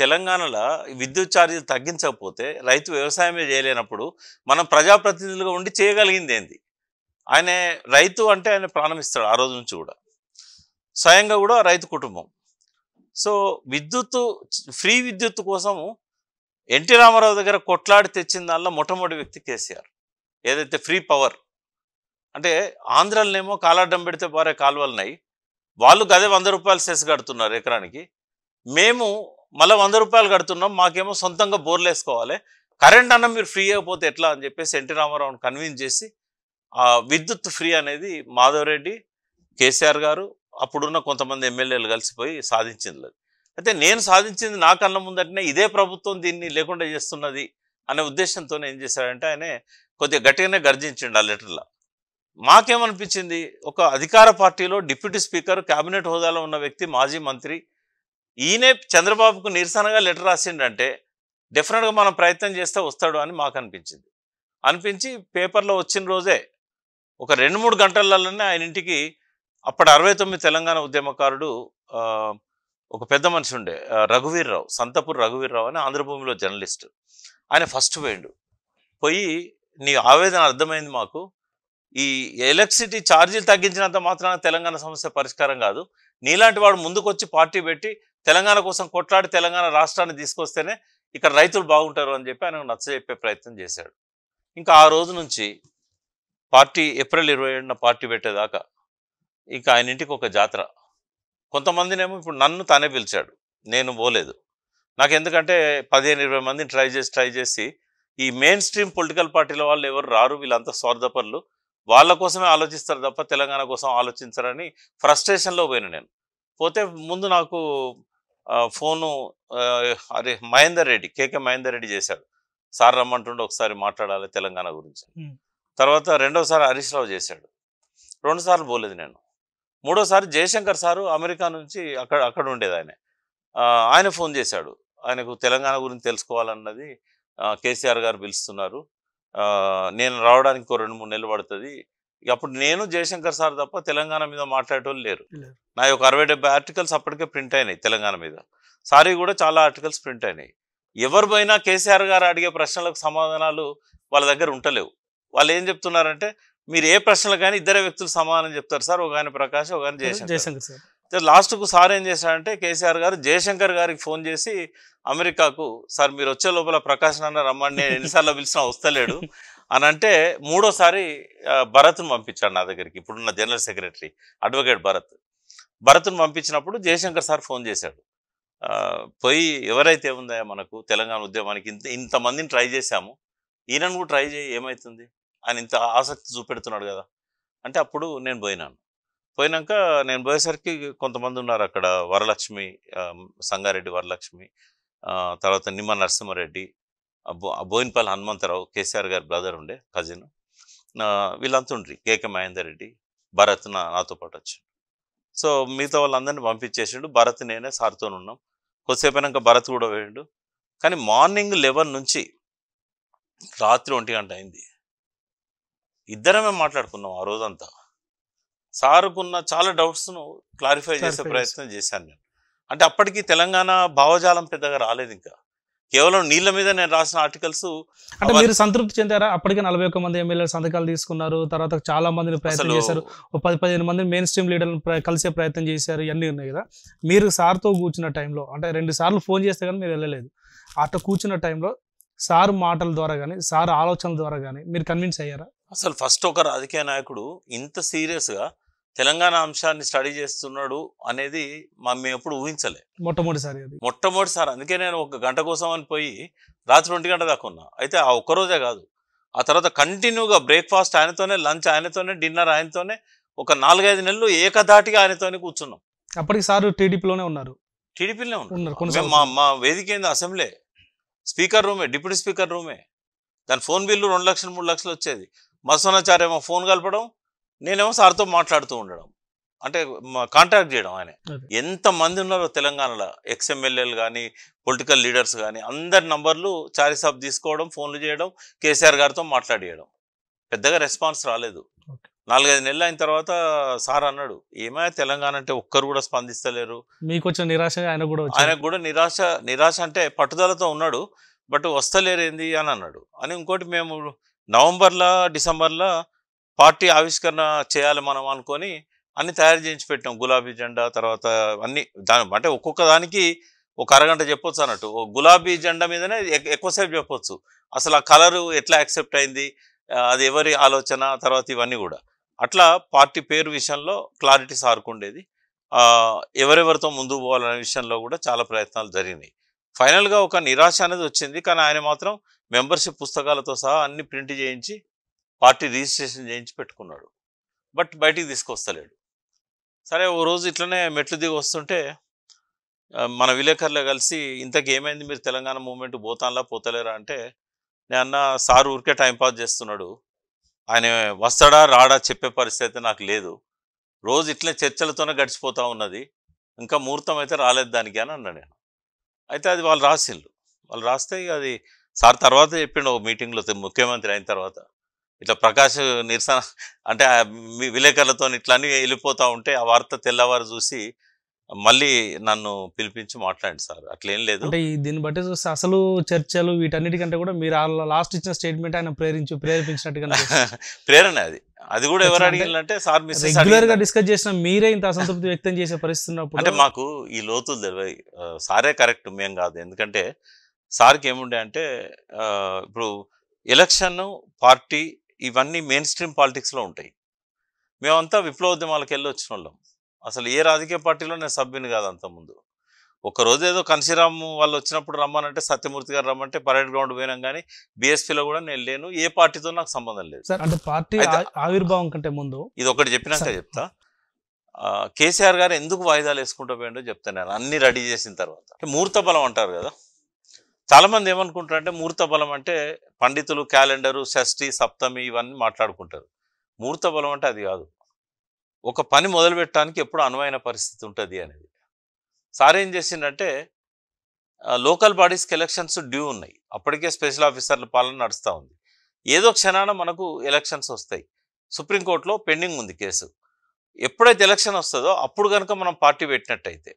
తెలంగాణలో విద్యుత్ ఛార్జీలు తగ్గించకపోతే రైతు వ్యవసాయమే చేయలేనప్పుడు మనం ప్రజాప్రతినిధులుగా ఉండి చేయగలిగింది ఏంది ఆయన రైతు అంటే ఆయన ప్రాణం ఇస్తాడు ఆ రోజు నుంచి కూడా స్వయంగా కూడా రైతు కుటుంబం సో విద్యుత్తు ఫ్రీ విద్యుత్ కోసము ఎన్టీ రామారావు దగ్గర కొట్లాడి తెచ్చిన దానిలో మొట్టమొదటి వ్యక్తి కేసీఆర్ ఏదైతే ఫ్రీ పవర్ అంటే ఆంధ్రలనేమో కాలాడ్డం పెడితే పారే కాలువలున్నాయి వాళ్ళు గదే వంద రూపాయలు సెస్ కడుతున్నారు ఎకరానికి మేము మళ్ళీ వంద రూపాయలు కడుతున్నాం మాకేమో సొంతంగా బోర్లు వేసుకోవాలి కరెంట్ అన్న మీరు ఫ్రీ అయిపోతే ఎట్లా అని చెప్పేసి ఎన్టీ రామారావుని కన్విన్స్ చేసి ఆ విద్యుత్ ఫ్రీ అనేది మాధవరెడ్డి కేసీఆర్ గారు అప్పుడున్న కొంతమంది ఎమ్మెల్యేలు కలిసిపోయి సాధించింది అది. అయితే నేను సాధించింది నా కళ్ళ ముందటనే ఇదే ప్రభుత్వం దీన్ని లేకుండా చేస్తున్నది అనే ఉద్దేశంతో ఏం చేశాడంటే ఆయన కొద్దిగా గట్టిగానే గర్జించిండు ఆ లెటర్లో మాకేమనిపించింది ఒక అధికార పార్టీలో డిప్యూటీ స్పీకర్ కేబినెట్ హోదాలో ఉన్న వ్యక్తి మాజీ మంత్రి ఈయనే చంద్రబాబుకు నిరసనగా లెటర్ రాసిండంటే డెఫినెట్గా మనం ప్రయత్నం చేస్తే వస్తాడు అని మాకు అనిపించింది అనిపించి పేపర్లో వచ్చిన రోజే ఒక రెండు మూడు గంటలలోనే ఆయన ఇంటికి అప్పటి అరవై తొమ్మిది తెలంగాణ ఉద్యమకారుడు ఆ, ఒక పెద్ద మనిషి ఉండే ఆ, రఘువీర్రావు సంతపూర్ రఘువీర్రావు అని ఆంధ్రభూమిలో జర్నలిస్ట్ ఆయన ఫస్ట్ పోయిండు పోయి నీ ఆవేదన అర్థమైంది మాకు ఈ ఎలక్ట్రిసిటీ ఛార్జీలు తగ్గించినంత మాత్రాన తెలంగాణ సమస్య పరిష్కారం కాదు నీలాంటి వాడు ముందుకొచ్చి పార్టీ పెట్టి తెలంగాణ కోసం కొట్లాడి తెలంగాణ రాష్ట్రాన్ని తీసుకొస్తేనే ఇక్కడ రైతులు బాగుంటారు అని చెప్పి ఆయన నచ్చజెప్పే ప్రయత్నం చేశాడు ఇంకా ఆ రోజు నుంచి పార్టీ ఏప్రిల్ ఇరవై ఏడున పార్టీ పెట్టేదాకా ఇంకా ఆయన ఇంటికి ఒక జాతర కొంతమందినేమో ఇప్పుడు నన్ను తానే పిలిచాడు నేను పోలేదు నాకు ఎందుకంటే పదిహేను ఇరవై మందిని ట్రై చేసి ట్రై చేసి ఈ మెయిన్ స్ట్రీమ్ పొలిటికల్ పార్టీల వాళ్ళు ఎవరు రారు వీళ్ళంతా స్వార్థపరులు వాళ్ళ కోసమే ఆలోచిస్తారు తప్ప తెలంగాణ కోసం ఆలోచించరని ఫ్రస్ట్రేషన్లో పోయిన నేను పోతే ముందు నాకు ఆ, ఫోను ఆ, అరే మహేందర్ రెడ్డి కేకే మహేందర్ రెడ్డి చేశాడు సార్ రమ్మంటుండే ఒకసారి మాట్లాడాలి తెలంగాణ గురించి Hmm. తర్వాత రెండోసారి హరీష్ రావు చేశాడు రెండు సార్లు పోలేదు నేను మూడోసారి జయశంకర్ సారు అమెరికా నుంచి అక్కడ అక్కడ ఉండేది ఆయన ఆ, ఆయన ఫోన్ చేశాడు ఆయనకు తెలంగాణ గురించి తెలుసుకోవాలన్నది ఆ, కేసీఆర్ గారు పిలుస్తున్నారు ఆ, నేను రావడానికి ఇంకో రెండు మూడు నెలలు పడుతుంది ఇక అప్పుడు నేను జయశంకర్ సార్ తప్ప తెలంగాణ మీద మాట్లాడేటోళ్ళు లేరు లేరు. నా యొక్క అరవై డెబ్బై ఆర్టికల్స్ అప్పటికే ప్రింట్ అయినాయి తెలంగాణ మీద సారీ కూడా చాలా ఆర్టికల్స్ ప్రింట్ అయినాయి ఎవరు పోయినా కేసీఆర్ గారు అడిగే ప్రశ్నలకు సమాధానాలు వాళ్ళ దగ్గర ఉంటలేవు వాళ్ళు ఏం చెప్తున్నారంటే మీరు ఏ ప్రశ్నలు కానీ ఇద్దరే వ్యక్తులు సమాధానం చెప్తారు సార్ ఒక ఆయన ప్రకాష్ ఒక ఆయన జయశంకర్ జయశంకర్ సార్ అయితే లాస్ట్కు సార్ ఏం చేశారంటే కేసీఆర్ గారు జయశంకర్ గారికి ఫోన్ చేసి అమెరికాకు సార్ మీరు వచ్చే లోపల ప్రకాష్ నాన్న రమ్మని నేను ఎన్నిసార్లు పిలిచినా వస్తలేడు అని అంటే మూడోసారి ఆ, భరత్ను పంపించాడు నా దగ్గరికి ఇప్పుడున్న జనరల్ సెక్రటరీ అడ్వకేట్ భరత్ భరత్ను పంపించినప్పుడు జయశంకర్ సార్ ఫోన్ చేశాడు ఆ, పోయి ఎవరైతే ఉందా మనకు తెలంగాణ ఉద్యమానికి ఇంత ఇంతమందిని ట్రై చేశాము ఈయనను కూడా ట్రై చేయి ఏమవుతుంది ఆయన ఇంత ఆసక్తి చూపెడుతున్నాడు కదా అంటే అప్పుడు నేను పోయినాను పోయినాక నేను పోయేసరికి కొంతమంది ఉన్నారు అక్కడ వరలక్ష్మి ఆ, సంగారెడ్డి వరలక్ష్మి ఆ, తర్వాత నిమ్మ నరసింహారెడ్డి ఆ బో ఆ బోయినపల్లి హనుమంతరావు కేసీఆర్ గారి బ్రదర్ ఉండే కజిన్ వీళ్ళంతా ఉండ్రి కేకే మహేందర్ రెడ్డి భరత్ నా నాతో పాటు వచ్చాడు సో మిగతా వాళ్ళందరినీ పంపించేసిండు భరత్ నేనే సార్తో ఉన్నాం కొద్దిసేపు అయినాక భరత్ కూడా పోయిండు కానీ మార్నింగ్ లెవెన్ నుంచి రాత్రి ఒంటి గంట అయింది ఇద్దరమే మాట్లాడుకున్నాం ఆ రోజంతా సారుకున్న చాలా డౌట్స్ను క్లారిఫై చేసే Clarify ప్రయత్నం చేశాను నేను అంటే అప్పటికి తెలంగాణ భావజాలం పెద్దగా రాలేదు ఇంకా కేవలం నీళ్ళ మీద నేను రాసిన ఆర్టికల్స్ అంటే మీరు సంతృప్తి చెందారా అప్పటికే నలభై ఒక్క మంది ఎమ్మెల్యేలు సంతకాలు తీసుకున్నారు తర్వాత చాలా మందిని ప్రయత్నం అసలు చేశారు ఓ పది పదిహేను మంది మెయిన్ స్ట్రీమ్ లీడర్లను ప్ర- కలిసే ప్రయత్నం చేశారు ఇవన్నీ ఉన్నాయి కదా మీరు సార్తో కూర్చున్న టైంలో అంటే రెండు సార్లు ఫోన్ చేస్తే కానీ మీరు వెళ్ళలేదు అట్లా కూర్చున్న టైంలో సార్ మాటల ద్వారా కానీ సార్ ఆలోచనల ద్వారా కానీ మీరు కన్విన్స్ అయ్యారా అసలు ఫస్ట్ ఒక రాజకీయ నాయకుడు ఇంత సీరియస్గా తెలంగాణ అంశాన్ని స్టడీ చేస్తున్నాడు అనేది మా మేము ఎప్పుడు ఊహించలే మొట్టమొదటిసారి అది మొట్టమొదటిసారి అందుకే నేను ఒక గంట కోసం అని పోయి రాత్రి ఒంటి గంట దాకా ఉన్నా అయితే ఆ ఒక్కరోజే కాదు ఆ తర్వాత కంటిన్యూగా బ్రేక్ఫాస్ట్ ఆయనతోనే లంచ్ ఆయనతోనే డిన్నర్ ఆయనతోనే ఒక నాలుగైదు నెలలు ఏకధాటిగా ఆయనతోనే కూర్చున్నాం అప్పటికి సార్ టీడీపీలోనే ఉన్నారు టీడీపీలోనే ఉన్నాం ఉన్నారు కొన్ని మేము మా మా వేదిక ఏంది అసెంబ్లీ స్పీకర్ రూమే డిప్యూటీ స్పీకర్ రూమే దాని ఫోన్ బిల్లు రెండు లక్షలు మూడు లక్షలు వచ్చేది మత్స్వనాచార్య ఏమో ఫోన్ కలపడం నేనేమో సార్తో మాట్లాడుతూ ఉండడం అంటే కాంటాక్ట్ చేయడం ఆయన అదే. ఎంతమంది ఉన్నారో తెలంగాణలో ఎక్స్ఎమ్మెల్యేలు కానీ పొలిటికల్ లీడర్స్ కానీ అందరి నంబర్లు చారిసాబ్ తీసుకోవడం ఫోన్లు చేయడం కేసీఆర్ గారితో మాట్లాడియడం పెద్దగా రెస్పాన్స్ రాలేదు Okay. నాలుగైదు నెలలు అయిన తర్వాత సార్ అన్నాడు ఏమైనా తెలంగాణ అంటే ఒక్కరు కూడా స్పందిస్తలేరు మీకు వచ్చిన నిరాశ ఆయన కూడా వచ్చింది ఆయనకు కూడా నిరాశ నిరాశ అంటే పట్టుదలతో ఉన్నాడు బట్ వస్తలేరేంది అని అన్నాడు అని ఇంకోటి మేము నవంబర్లో డిసెంబర్లో పార్టీ ఆవిష్కరణ చేయాలి మనం అనుకొని అన్ని తయారు చేయించి పెట్టాం గులాబీ జెండా తర్వాత అన్ని దాని అంటే ఒక్కొక్క దానికి ఒక అరగంట చెప్పొచ్చు అన్నట్టు ఓ గులాబీ జెండా మీదనే ఎక్- ఎక్కువసేపు చెప్పొచ్చు అసలు ఆ కలరు ఎట్లా యాక్సెప్ట్ అయింది ఆ, అది ఎవరి ఆలోచన తర్వాత ఇవన్నీ కూడా అట్లా పార్టీ పేరు విషయంలో క్లారిటీ సారుకుండేది ఆ, ఎవరెవరితో ముందుకు పోవాలనే విషయంలో కూడా చాలా ప్రయత్నాలు జరిగినాయి ఫైనల్గా ఒక నిరాశ అనేది వచ్చింది కానీ ఆయన మాత్రం మెంబర్షిప్ పుస్తకాలతో సహా అన్ని ప్రింట్ చేయించి పార్టీ రిజిస్ట్రేషన్ చేయించి పెట్టుకున్నాడు బట్ బయటికి తీసుకొస్తలేడు సరే ఓ రోజు ఇట్లనే మెట్లు దిగి వస్తుంటే ఆ, మన విలేకరులే కలిసి ఇంతకు ఏమైంది మీరు తెలంగాణ మూవ్మెంట్ పోతాన్లా పోతలేరా అంటే నేను అన్న సార్ ఊరికే టైంపాస్ చేస్తున్నాడు ఆయన వస్తాడా రాడా చెప్పే పరిస్థితి నాకు లేదు రోజు ఇట్లే చర్చలతోనే గడిచిపోతా ఉన్నది ఇంకా ముహూర్తం అయితే రాలేదు దానికి అని అన్నా నేను అయితే అది వాళ్ళు రాసిండ్రు వాళ్ళు రాస్తే ఇక అది సార్ తర్వాత చెప్పిండు ఒక మీటింగ్లో ముఖ్యమంత్రి అయిన తర్వాత ఇట్లా ప్రకాష్ నిరసన అంటే ఆ మీ విలేకరులతో ఇట్లా అన్ని వెళ్ళిపోతూ ఉంటే ఆ వార్త తెల్లవారు చూసి మళ్ళీ నన్ను పిలిపించి మాట్లాడండి సార్ అట్లేం లేదు అంటే ఈ దీన్ని బట్టి చూస్తే అసలు చర్చలు వీటన్నిటికంటే కూడా మీరు లాస్ట్ ఇచ్చిన స్టేట్మెంట్ ఆయన ప్రేరించు ప్రేరేపించినట్టుగా ప్రేరణ అది అది కూడా ఎవరు అంటే అడిగిందంటే సార్ మిస్సెస్ రెగ్యులర్ గా డిస్కస్ చేసిన మీరే ఇంత అసంతృప్తి వ్యక్తం చేసే పరిస్థితి ఉన్నప్పుడు అంటే మాకు ఈ లోతులు తెలియదు ఆ, సారే కరెక్ట్ మేం కాదు ఎందుకంటే సార్కి ఏముండే అంటే ఆ, ఇప్పుడు ఎలక్షన్ పార్టీ ఇవన్నీ మెయిన్ స్ట్రీమ్ పాలిటిక్స్లో ఉంటాయి మేమంతా విప్లవోద్యమాలకు వెళ్ళి వచ్చిన వాళ్ళం అసలు ఏ రాజకీయ పార్టీలో నేను సభ్యుని కాదు అంతకుముందు రోజు ఏదో కన్సీరామ్ వాళ్ళు వచ్చినప్పుడు రమ్మనంటే సత్యమూర్తి గారు రమ్మంటే పరేడ్ గ్రౌండ్ పోయినాం కానీ బీఎస్పీలో కూడా నేను లేను ఏ పార్టీతో నాకు సంబంధం లేదు సార్ అంటే పార్టీ అయితే- ఆ- ఆవిర్భావం కంటే ముందు ఇది ఒకటి చెప్పినాక సరే. చెప్తా ఆ, కేసీఆర్ గారు ఎందుకు వాయిదాలు వేసుకుంటూ పోయిండో చెప్తాను నేను అన్ని రెడీ చేసిన తర్వాత అంటే ముహూర్త బలం అంటారు కదా చాలా మంది ఏమనుకుంటారు అంటే ముహూర్త బలం అంటే పండితులు క్యాలెండరు షష్ఠి సప్తమి ఇవన్నీ మాట్లాడుకుంటారు ముహూర్త బలం అంటే అది కాదు ఒక పని మొదలు పెట్టడానికి ఎప్పుడు అనువైన పరిస్థితి ఉంటుంది అనేది సార్ ఏం చేసిండంటే లోకల్ బాడీస్కి ఎలక్షన్స్ డ్యూ ఉన్నాయి అప్పటికే స్పెషల్ ఆఫీసర్ల పాలన నడుస్తూ ఉంది ఏదో క్షణాన మనకు ఎలక్షన్స్ వస్తాయి సుప్రీంకోర్టులో పెండింగ్ ఉంది కేసు ఎప్పుడైతే ఎలక్షన్ వస్తుందో అప్పుడు కనుక మనం పార్టీ పెట్టినట్టయితే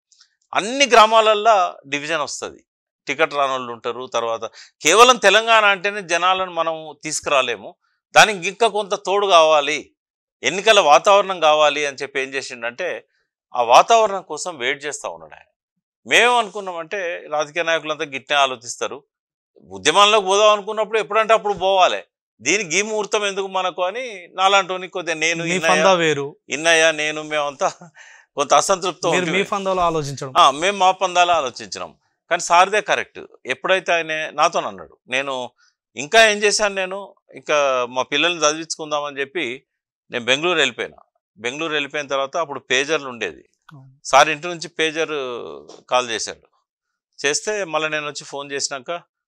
అన్ని గ్రామాలల్లో డివిజన్ వస్తుంది టికెట్ రాని వాళ్ళు ఉంటారు తర్వాత కేవలం తెలంగాణ అంటేనే జనాలను మనం తీసుకురాలేము దానికి ఇంకా కొంత తోడు కావాలి ఎన్నికల వాతావరణం కావాలి అని చెప్పి ఏం చేసిండంటే ఆ వాతావరణం కోసం వెయిట్ చేస్తూ ఉన్నాడు ఆయన మేము అనుకున్నామంటే రాజకీయ నాయకులంతా గిట్టే ఆలోచిస్తారు ఉద్యమాల్లోకి పోదాం అనుకున్నప్పుడు ఎప్పుడంటే అప్పుడు పోవాలి దీనికి ఈ ముహూర్తం ఎందుకు మనకు అని నాలాంటి కొద్దిగా నేను మీ ఇన్నయ్య- ఫందా వేరు ఇన్నయ్య నేను మేమంతా కొంత అసంతృప్తి మీరు మీ ఫందాలో ఆలోచించడం మేము మా పందాలా ఆలోచించినాం కానీ సార్దే కరెక్ట్ ఎప్పుడైతే ఆయన నాతో అన్నాడు నేను ఇంకా ఏం చేశాను నేను ఇంకా మా పిల్లల్ని చదివించుకుందామని చెప్పి నేను బెంగళూరు వెళ్ళిపోయినా బెంగళూరు వెళ్ళిపోయిన తర్వాత అప్పుడు పేజర్లు ఉండేది అవును. సార్ ఇంటి నుంచి పేజర్ కాల్ చేశాడు చేస్తే మళ్ళీ నేను వచ్చి ఫోన్ చేసినాక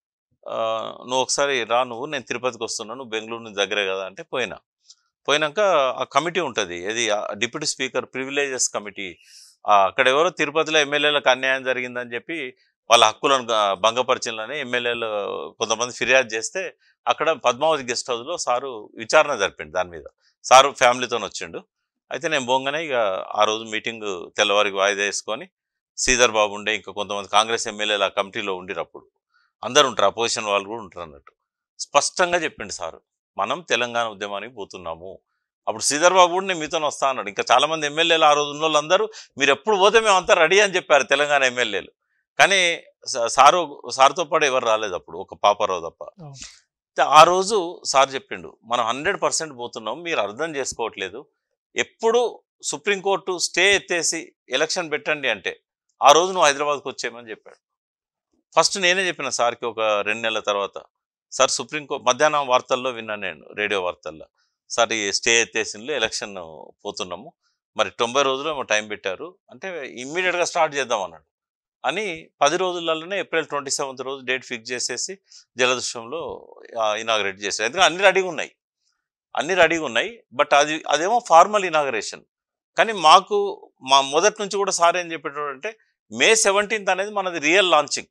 ఆ, నువ్వు ఒకసారి రా నువ్వు నేను తిరుపతికి వస్తున్నాను నువ్వు బెంగళూరు నుంచి దగ్గరే కదా అంటే పోయినా పోయినాక ఆ కమిటీ ఉంటుంది ఇది డిప్యూటీ స్పీకర్ ప్రివిలేజెస్ కమిటీ అక్కడ ఎవరో తిరుపతిలో ఎమ్మెల్యేలకు అన్యాయం జరిగిందని చెప్పి వాళ్ళ హక్కులను గ- భంగపరిచిందని ఎమ్మెల్యేలు కొంతమంది ఫిర్యాదు చేస్తే అక్కడ పద్మావతి గెస్ట్ హౌస్లో సారు విచారణ జరిపిండు దాని మీద సారు ఫ్యామిలీతో వచ్చిండు అయితే నేను పోగానే ఇక ఆ రోజు మీటింగ్ తెల్లవారికి వాయిదా వేసుకొని శ్రీధర్ బాబు ఉండే ఇంకా కొంతమంది కాంగ్రెస్ ఎమ్మెల్యేలు ఆ కమిటీలో ఉండినప్పుడు అందరు ఉంటారు అపోజిషన్ వాళ్ళు కూడా ఉంటారు అన్నట్టు స్పష్టంగా చెప్పిండు సారు మనం తెలంగాణ ఉద్యమానికి పోతున్నాము అప్పుడు శ్రీధర్ బాబు కూడా నేను మీతో వస్తా అన్నాడు ఇంకా చాలా మంది ఎమ్మెల్యేలు ఆ రోజు ఉన్న వాళ్ళందరూ మీరు ఎప్పుడు పోతే మేము అంతా రెడీ అని చెప్పారు తెలంగాణ ఎమ్మెల్యేలు కానీ సా- సారు సార్తో పాటు ఎవరు రాలేదు అప్పుడు ఒక పాపారావు తప్ప అవును. అయితే ఆ రోజు సార్ చెప్పిండు మనం హండ్రెడ్ పర్సెంట్ పోతున్నాం మీరు అర్థం చేసుకోవట్లేదు ఎప్పుడు సుప్రీంకోర్టు స్టే ఎత్తేసి ఎలక్షన్ పెట్టండి అంటే ఆ రోజు నువ్వు హైదరాబాద్కి వచ్చేయమని చెప్పాడు ఫస్ట్ నేనే చెప్పిన సార్కి ఒక రెండు నెలల తర్వాత సార్ సుప్రీంకోర్టు మధ్యాహ్నం వార్తల్లో విన్నాను నేను రేడియో వార్తల్లో సార్ ఈ స్టే ఎత్తేసిండ్లు ఎలక్షన్ పోతున్నాము మరి తొంభై రోజులు ఏమో టైం పెట్టారు అంటే ఇమ్మీడియట్గా స్టార్ట్ చేద్దాం అన్నాడు అని పది రోజులలోనే ఏప్రిల్ ట్వంటీ సెవెంత్ రోజు డేట్ ఫిక్స్ చేసేసి జలదృశ్యంలో ఇనాగరేట్ చేశారు ఎందుకంటే అన్ని రెడీగా ఉన్నాయి అన్ని రెడీగా ఉన్నాయి బట్ అది అదేమో ఫార్మల్ ఇనాగరేషన్ కానీ మాకు మా మొదటి నుంచి కూడా సార్ ఏం చెప్పేటోడు అంటే మే సెవెంటీన్త్ అనేది మనది రియల్ లాంచింగ్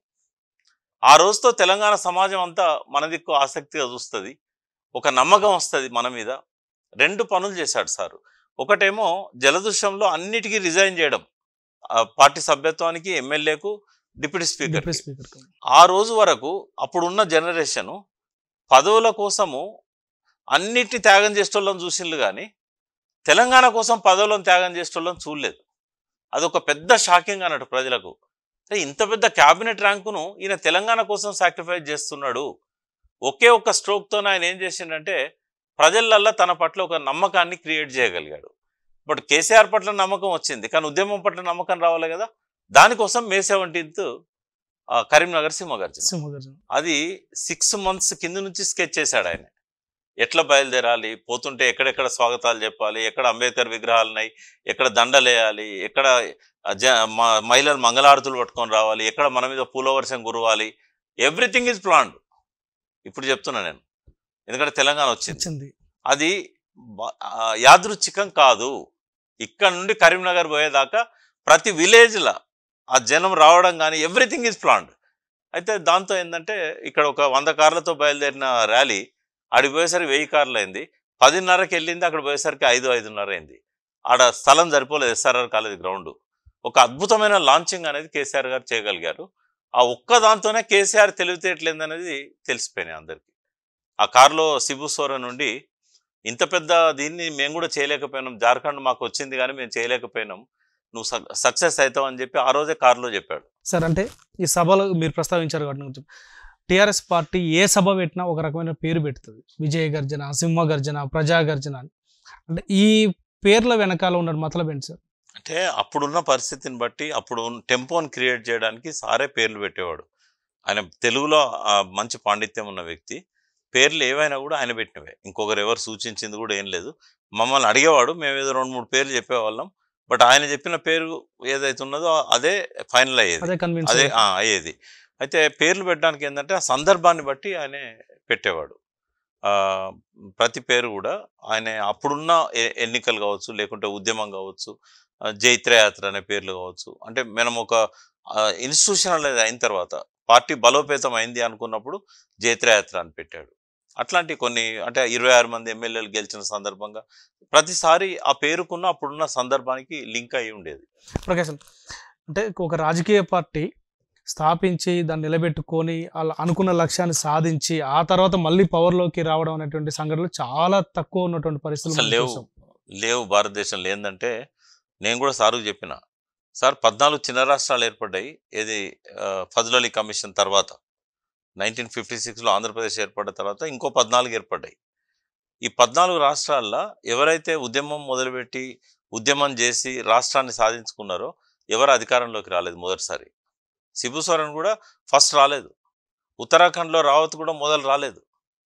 ఆ రోజుతో తెలంగాణ సమాజం అంతా మన దిక్కు ఆసక్తిగా చూస్తుంది ఒక నమ్మకం వస్తుంది మన మీద రెండు పనులు చేశాడు సారు ఒకటేమో జలదృశ్యంలో అన్నిటికీ రిజైన్ చేయడం ఆ పార్టీ సభ్యత్వానికి ఎమ్మెల్యేకు డిప్యూటీ స్పీకర్ డిప్యూటీ స్పీకర్ ఆ రోజు వరకు అప్పుడున్న జనరేషను పదవుల కోసము అన్నిటిని త్యాగం చేసేటోళ్ళని చూసిండ్రు కానీ తెలంగాణ కోసం పదవులను త్యాగం చేసేటోళ్ళని చూడలేదు అదొక పెద్ద షాకింగ్ అన్నట్టు ప్రజలకు అరే ఇంత పెద్ద క్యాబినెట్ ర్యాంకును ఈయన తెలంగాణ కోసం సాక్రిఫైస్ చేస్తున్నాడు ఒకే ఒక్క స్ట్రోక్తో ఆయన ఏం చేసిండంటే ప్రజలల్లో తన పట్ల ఒక నమ్మకాన్ని క్రియేట్ చేయగలిగాడు బట్ కేసీఆర్ పట్ల నమ్మకం వచ్చింది కానీ ఉద్యమం పట్ల నమ్మకం రావాలి కదా దానికోసం మే సెవెంటీన్త్ కరీంనగర్ సింహగర్జన సింహగర్జన అది సిక్స్ మంత్స్ కింద నుంచి స్కెచ్ చేశాడు ఆయన ఎట్లా బయలుదేరాలి పోతుంటే ఎక్కడెక్కడ స్వాగతాలు చెప్పాలి ఎక్కడ అంబేద్కర్ విగ్రహాలు ఉన్నాయి ఎక్కడ దండలేయాలి ఎక్కడ జ మ- మహిళలు మంగళారతులు పట్టుకొని రావాలి ఎక్కడ మన మీద పూలవర్షం కురవాలి ఎవ్రీథింగ్ ఈజ్ ప్లాన్డ్ ఇప్పుడు చెప్తున్నా నేను ఎందుకంటే తెలంగాణ వచ్చింది వచ్చింది అది బ- ఆ, యాదృచ్ఛికం కాదు ఇక్కడ నుండి కరీంనగర్ పోయేదాకా ప్రతి విలేజ్లో ఆ జనం రావడం కానీ ఎవ్రీథింగ్ ఈజ్ ప్లాన్డ్ అయితే దాంతో ఏంటంటే ఇక్కడ ఒక వంద కార్లతో బయలుదేరిన ర్యాలీ ఆడికి పోయేసరికి వెయ్యి కార్లు అయింది పదిన్నరకి వెళ్ళింది అక్కడ పోయేసరికి ఐదు ఐదున్నర అయింది ఆడ స్థలం సరిపోలేదు ఎస్ఆర్ఆర్ కాలేజ్ గ్రౌండ్ ఒక అద్భుతమైన లాంచింగ్ అనేది కేసీఆర్ గారు చేయగలిగారు ఆ ఒక్క దాంతోనే కేసీఆర్ తెలివితేటలేదనేది తెలిసిపోయినాయి అందరికీ ఆ కారులో సిబు సోరెన్ నుండి ఇంత పెద్ద దీన్ని మేము కూడా చేయలేకపోయినాం జార్ఖండ్ మాకు వచ్చింది కానీ మేము చేయలేకపోయినాం నువ్వు సక్సెస్ అవుతావు అని చెప్పి ఆ రోజే కారులో చెప్పాడు సార్ అంటే ఈ సభలో మీరు ప్రస్తావించారు కాబట్టి టిఆర్ఎస్ పార్టీ ఏ సభ పెట్టినా ఒక రకమైన పేరు పెడుతుంది విజయ గర్జన సింహ గర్జన ప్రజా గర్జన అని అంటే ఈ పేర్ల వెనకాల ఉన్న మతలబ్ ఏంటి సార్ అంటే అప్పుడున్న పరిస్థితిని బట్టి అప్పుడు టెంపోని క్రియేట్ చేయడానికి సారే పేర్లు పెట్టేవాడు ఆయన తెలుగులో ఆ మంచి పాండిత్యం ఉన్న వ్యక్తి పేర్లు ఏవైనా కూడా ఆయన పెట్టినవే ఇంకొకరు ఎవరు సూచించింది కూడా ఏం లేదు మమ్మల్ని అడిగేవాడు మేము ఏదో రెండు మూడు పేర్లు చెప్పేవాళ్ళం బట్ ఆయన చెప్పిన పేరు ఏదైతే ఉన్నదో అదే ఫైనల్ అయ్యేది అదే కన్విన్స్ అదే ఆ, అయ్యేది అయితే పేర్లు పెట్టడానికి ఏంటంటే ఆ సందర్భాన్ని బట్టి ఆయన పెట్టేవాడు ఆ, ప్రతి పేరు కూడా ఆయన అప్పుడున్న ఎ- ఎన్నికలు కావచ్చు లేకుంటే ఉద్యమం కావచ్చు ఆ, జైత్రయాత్ర అనే పేర్లు కావచ్చు అంటే మనం ఒక ఇన్స్టిట్యూషనల్ అయిన తర్వాత పార్టీ బలోపేతం అయింది అనుకున్నప్పుడు జైత్రయాత్ర అని పెట్టాడు అట్లాంటి కొన్ని అంటే ఇరవై ఆరు మంది ఎమ్మెల్యేలు గెలిచిన సందర్భంగా ప్రతిసారి ఆ పేరుకున్న అప్పుడున్న సందర్భానికి లింక్ అయి ఉండేది ఓకే సార్ అంటే ఒక రాజకీయ పార్టీ స్థాపించి దాన్ని నిలబెట్టుకొని అలా అనుకున్న లక్ష్యాన్ని సాధించి ఆ తర్వాత మళ్ళీ పవర్లోకి రావడం అనేటువంటి సంఘటనలు చాలా తక్కువ ఉన్నటువంటి పరిస్థితులు అసలు మనం లేవు చూసాం. లేవు భారతదేశంలో ఏంటంటే నేను కూడా సారుకు చెప్పిన సార్ పద్నాలుగు చిన్న రాష్ట్రాలు ఏర్పడ్డాయి ఏది ఆ, ఫజల్ అలీ కమిషన్ తర్వాత నైన్టీన్ ఫిఫ్టీ సిక్స్లో ఆంధ్రప్రదేశ్ ఏర్పడ్డ తర్వాత ఇంకో పద్నాలుగు ఏర్పడ్డాయి ఈ పద్నాలుగు రాష్ట్రాల్లో ఎవరైతే ఉద్యమం మొదలుపెట్టి ఉద్యమం చేసి రాష్ట్రాన్ని సాధించుకున్నారో ఎవరు అధికారంలోకి రాలేదు మొదటిసారి సిబు సోరెన్ కూడా ఫస్ట్ రాలేదు ఉత్తరాఖండ్లో రావత్ కూడా మొదలు రాలేదు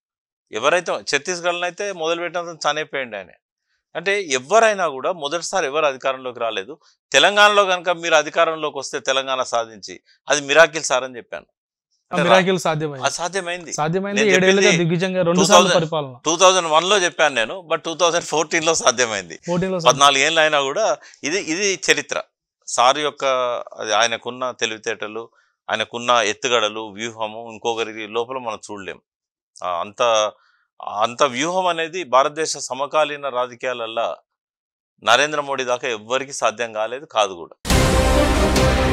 ఎవరైతే ఛత్తీస్గఢ్లో అయితే మొదలు పెట్టినంత చనిపోయింది ఆయన అంటే ఎవరైనా కూడా మొదటిసారి ఎవరు అధికారంలోకి రాలేదు తెలంగాణలో కనుక మీరు అధికారంలోకి వస్తే తెలంగాణ సాధించి అది మిరాకిల్ సార్ అని చెప్పాను ఆ అంటే రా- మిరాకిల్ సాధ్యమైంది అది సాధ్యమైంది సాధ్యమైంది నేను ఏడేళ్లుగా చెప్పింది దిగ్విజయంగా రెండు సార్లు 2000 పరిపాలన టూ థౌజండ్ వన్లో చెప్పాను నేను బట్ టూ థౌజండ్ ఫోర్టీన్లో సాధ్యమైంది పోటీలో పద్నాలుగు ఏళ్ళు అయినా కూడా ఇది ఇది చరిత్ర సార్ యొక్క అది ఆయనకున్న తెలివితేటలు ఆయనకున్న ఎత్తుగడలు వ్యూహము ఇంకొకరి లోపల మనం చూడలేం ఆ, అంత అంత వ్యూహం అనేది భారతదేశ సమకాలీన రాజకీయాలల్లో నరేంద్ర మోడీ దాకా ఎవ్వరికి సాధ్యం కాలేదు కాదు కూడా